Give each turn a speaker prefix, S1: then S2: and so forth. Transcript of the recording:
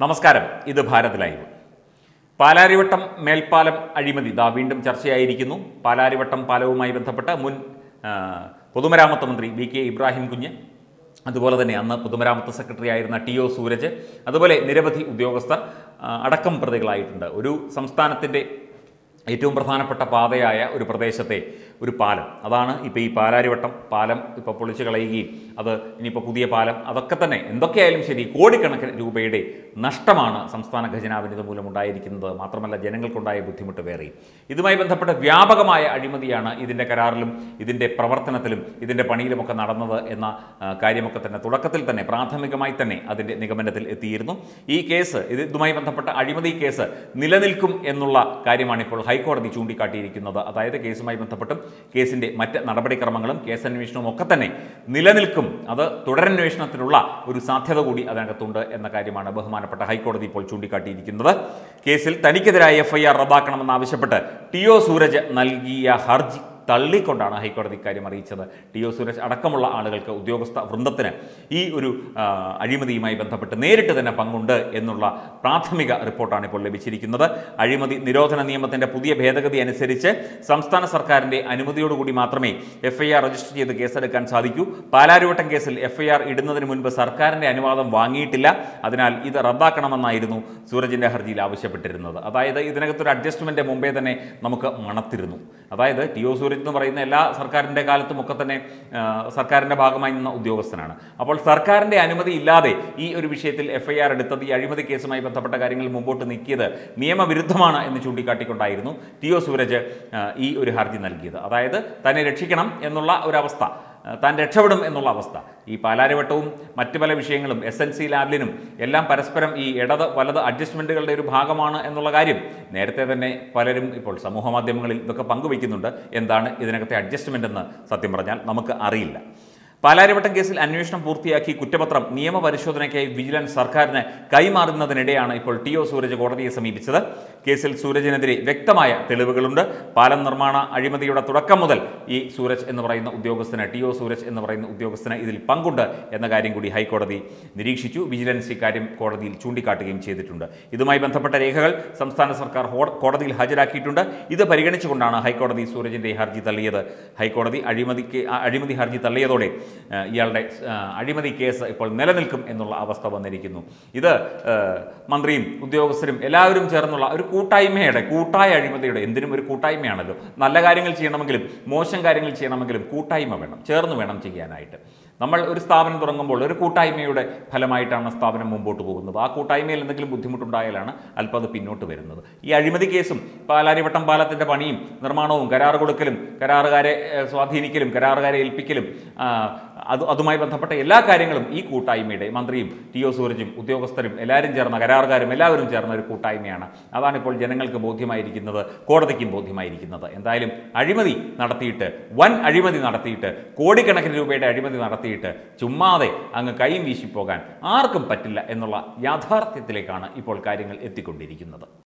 S1: നമസ്കാരം ഇത് ഭാരത് ലൈവ് പാലാരിവട്ടം മേൽപ്പാലം അഴിമതി ദാ വീണ്ടും ചർച്ചയായിരിക്കുന്നു പാലാരിവട്ടം പാലവുമായി ബന്ധപ്പെട്ട് മുൻ ആ, പൊതുമരാമത്ത് മന്ത്രി വി കെ ഇബ്രാഹിം കുഞ്ഞ് അതുപോലെ തന്നെ അന്ന് പൊതുമരാമത്ത് സെക്രട്ടറി ആയിരുന്ന ടി ഒ സൂരജ് അതുപോലെ നിരവധി ഉദ്യോഗസ്ഥർ ആ, അടക്കം പ്രതികളായിട്ടുണ്ട് ഒരു സംസ്ഥാനത്തിൻ്റെ ഏറ്റവും പ്രധാനപ്പെട്ട പാതയായ ഒരു പ്രദേശത്തെ ഒരു പാലം അതാണ് ഇപ്പോൾ ഈ പാലാരിവട്ടം പാലം ഇപ്പോൾ പൊളിച്ചു കളയുകയും അത് ഇനിയിപ്പോൾ പുതിയ പാലം അതൊക്കെ തന്നെ എന്തൊക്കെയായാലും ശരി കോടിക്കണക്കിന് രൂപയുടെ നഷ്ടമാണ് സംസ്ഥാന ഖജനാവിന് ഇതുമൂലം ഉണ്ടായിരിക്കുന്നത് മാത്രമല്ല ജനങ്ങൾക്കുണ്ടായ ബുദ്ധിമുട്ട് വേറെയും ഇതുമായി ബന്ധപ്പെട്ട വ്യാപകമായ അഴിമതിയാണ് ഇതിൻ്റെ കരാറിലും ഇതിൻ്റെ പ്രവർത്തനത്തിലും ഇതിൻ്റെ പണിയിലുമൊക്കെ നടന്നത് എന്ന ആ, കാര്യമൊക്കെ തന്നെ തുടക്കത്തിൽ തന്നെ പ്രാഥമികമായി തന്നെ അതിൻ്റെ നിഗമനത്തിൽ എത്തിയിരുന്നു ഈ കേസ് ഇത് ഇതുമായി ബന്ധപ്പെട്ട അഴിമതി കേസ് നിലനിൽക്കും എന്നുള്ള കാര്യമാണ് ഇപ്പോൾ ഹൈക്കോടതി ചൂണ്ടിക്കാട്ടിയിരിക്കുന്നത് അതായത് കേസുമായി ബന്ധപ്പെട്ടും കേസിൻ്റെ മറ്റ് നടപടിക്രമങ്ങളും കേസന്വേഷണവും ഒക്കെ തന്നെ നിലനിൽക്കും അത് തുടരന്വേഷണത്തിനുള്ള ഒരു സാധ്യത കൂടി അതിനകത്തുണ്ട് എന്ന കാര്യമാണ് ബഹുമാനപ്പെട്ട ഹൈക്കോടതി ഇപ്പോൾ ചൂണ്ടിക്കാട്ടിയിരിക്കുന്നത് കേസിൽ തനിക്കെതിരായ എഫ്ഐആർ റദ്ദാക്കണമെന്നാവശ്യപ്പെട്ട് ടി ഒ സൂരജ് നൽകിയ ഹർജി തള്ളിക്കൊണ്ടാണ് ഹൈക്കോടതി ഇക്കാര്യം അറിയിച്ചത് ടി ഒ സുരേഷ് അടക്കമുള്ള ആളുകൾക്ക് ഉദ്യോഗസ്ഥ വൃന്ദത്തിന് ഈ ഒരു ആ, അഴിമതിയുമായി ബന്ധപ്പെട്ട് നേരിട്ട് തന്നെ പങ്കുണ്ട് എന്നുള്ള പ്രാഥമിക റിപ്പോർട്ടാണ് ഇപ്പോൾ ലഭിച്ചിരിക്കുന്നത് അഴിമതി നിരോധന നിയമത്തിന്റെ പുതിയ ഭേദഗതി അനുസരിച്ച് സംസ്ഥാന സർക്കാരിന്റെ അനുമതിയോടുകൂടി മാത്രമേ എഫ്ഐആർ രജിസ്റ്റർ ചെയ്ത് കേസെടുക്കാൻ സാധിക്കൂ പാലാരിവട്ടം കേസിൽ എഫ്ഐആർ ഇടുന്നതിന് മുൻപ് സർക്കാരിന്റെ അനുവാദം വാങ്ങിയിട്ടില്ല അതിനാൽ ഇത് റദ്ദാക്കണമെന്നായിരുന്നു സൂരജിന്റെ ഹർജിയിൽ ആവശ്യപ്പെട്ടിരുന്നത് അതായത് ഇതിനകത്തൊരു അഡ്ജസ്റ്റ്മെന്റ് മുമ്പേ തന്നെ നമുക്ക് മണത്തിരുന്നു അതായത് ടി ഒ സൂരജ് എന്ന് പറയുന്ന എല്ലാ സർക്കാരിൻ്റെ കാലത്തും ഒക്കെ തന്നെ ആ, സർക്കാരിൻ്റെ ഭാഗമായി നിന്ന ഉദ്യോഗസ്ഥനാണ് അപ്പോൾ സർക്കാരിൻ്റെ അനുമതി ഇല്ലാതെ ഈ ഒരു വിഷയത്തിൽ എഫ്ഐആർ എടുത്തത് ഈ അഴിമതി കേസുമായി ബന്ധപ്പെട്ട കാര്യങ്ങൾ മുമ്പോട്ട് നീക്കിയത് നിയമവിരുദ്ധമാണ് എന്ന് ചൂണ്ടിക്കാട്ടിക്കൊണ്ടായിരുന്നു ടി ഒ സൂരജ് ആ, ഈ ഒരു ഹർജി നൽകിയത് അതായത് തന്നെ രക്ഷിക്കണം എന്നുള്ള ഒരവസ്ഥ ആ, താൻ രക്ഷപ്പെടും എന്നുള്ള അവസ്ഥ ഈ പാലാരിവട്ടവും മറ്റ് പല വിഷയങ്ങളും എസ് എൻ സി ലാബിലിനും എല്ലാം പരസ്പരം ഈ ഇടത് വലത് അഡ്ജസ്റ്റ്മെൻറ്റുകളുടെ ഒരു ഭാഗമാണ് എന്നുള്ള കാര്യം നേരത്തെ തന്നെ പലരും ഇപ്പോൾ സമൂഹ മാധ്യമങ്ങളിൽ ഇതൊക്കെ പങ്കുവയ്ക്കുന്നുണ്ട് എന്താണ് ഇതിനകത്തെ അഡ്ജസ്റ്റ്മെൻ്റ് എന്ന് സത്യം പറഞ്ഞാൽ നമുക്ക് അറിയില്ല പാലാരിവട്ടം കേസിൽ അന്വേഷണം പൂർത്തിയാക്കി കുറ്റപത്രം നിയമപരിശോധനയ്ക്കായി വിജിലൻസ് സർക്കാരിന് കൈമാറുന്നതിനിടെയാണ് ഇപ്പോൾ ടി ഒ സൂരജ് കോടതിയെ സമീപിച്ചത് കേസിൽ സൂരജിനെതിരെ വ്യക്തമായ തെളിവുകളുണ്ട് പാലം നിർമ്മാണ അഴിമതിയുടെ തുടക്കം മുതൽ ഈ സൂരജ് എന്ന് പറയുന്ന ഉദ്യോഗസ്ഥന് ടി ഒ സൂരജ് എന്ന് പറയുന്ന ഉദ്യോഗസ്ഥന് ഇതിൽ പങ്കുണ്ട് എന്ന കാര്യം കൂടി ഹൈക്കോടതി നിരീക്ഷിച്ചു വിജിലൻസ് ഇക്കാര്യം കോടതിയിൽ ചൂണ്ടിക്കാട്ടുകയും ചെയ്തിട്ടുണ്ട് ഇതുമായി ബന്ധപ്പെട്ട രേഖകൾ സംസ്ഥാന സർക്കാർ ഹോ- കോടതിയിൽ ഹാജരാക്കിയിട്ടുണ്ട് ഇത് പരിഗണിച്ചുകൊണ്ടാണ് ഹൈക്കോടതി സൂരജിന്റെ ഹർജി തള്ളിയത് ഹൈക്കോടതി അഴിമതിക്ക് ആ അഴിമതി ഹർജി തള്ളിയതോടെ ആ, ഇയാളുടെ ആ, അഴിമതി കേസ് ഇപ്പോൾ നിലനിൽക്കും എന്നുള്ള അവസ്ഥ വന്നിരിക്കുന്നു ഇത് ആ, മന്ത്രിയും ഉദ്യോഗസ്ഥരും എല്ലാവരും ചേർന്നുള്ള ഒരു കൂട്ടായ്മയുടെ കൂട്ടായ അഴിമതിയുടെ എന്തിനും ഒരു കൂട്ടായ്മയാണല്ലോ നല്ല കാര്യങ്ങൾ ചെയ്യണമെങ്കിലും മോശം കാര്യങ്ങൾ ചെയ്യണമെങ്കിലും കൂട്ടായ്മ വേണം ചേർന്ന് വേണം ചെയ്യാനായിട്ട് നമ്മൾ ഒരു സ്ഥാപനം തുടങ്ങുമ്പോൾ ഒരു കൂട്ടായ്മയുടെ ഫലമായിട്ടാണ് സ്ഥാപനം മുമ്പോട്ട് പോകുന്നത് ആ കൂട്ടായ്മയിൽ എന്തെങ്കിലും ബുദ്ധിമുട്ടുണ്ടായാലാണ് അല്പം അത് പിന്നോട്ട് വരുന്നത് ഈ അഴിമതി കേസും പാലാരിവട്ടം പാലത്തിന്റെ പണിയും നിർമ്മാണവും കരാർ കൊടുക്കലും കരാറുകാരെ ഏഹ്, സ്വാധീനിക്കലും കരാറുകാരെ ഏൽപ്പിക്കലും ആ, അത് അതുമായി ബന്ധപ്പെട്ട എല്ലാ കാര്യങ്ങളും ഈ കൂട്ടായ്മയുടെ മന്ത്രിയും ടി ഒ സൂരജും ഉദ്യോഗസ്ഥരും എല്ലാവരും ചേർന്ന കരാറുകാരും എല്ലാവരും ചേർന്ന ഒരു കൂട്ടായ്മയാണ് അതാണ് ഇപ്പോൾ ജനങ്ങൾക്ക് ബോധ്യമായിരിക്കുന്നത് കോടതിക്കും ബോധ്യമായിരിക്കുന്നത് എന്തായാലും അഴിമതി നടത്തിയിട്ട് വൻ അഴിമതി നടത്തിയിട്ട് കോടിക്കണക്കിന് രൂപയുടെ അഴിമതി നടത്തിയിട്ട് ചുമ്മാതെ അങ്ങ് കൈയും വീശിപ്പോകാൻ ആർക്കും പറ്റില്ല എന്നുള്ള യാഥാർത്ഥ്യത്തിലേക്കാണ് ഇപ്പോൾ കാര്യങ്ങൾ എത്തിക്കൊണ്ടിരിക്കുന്നത്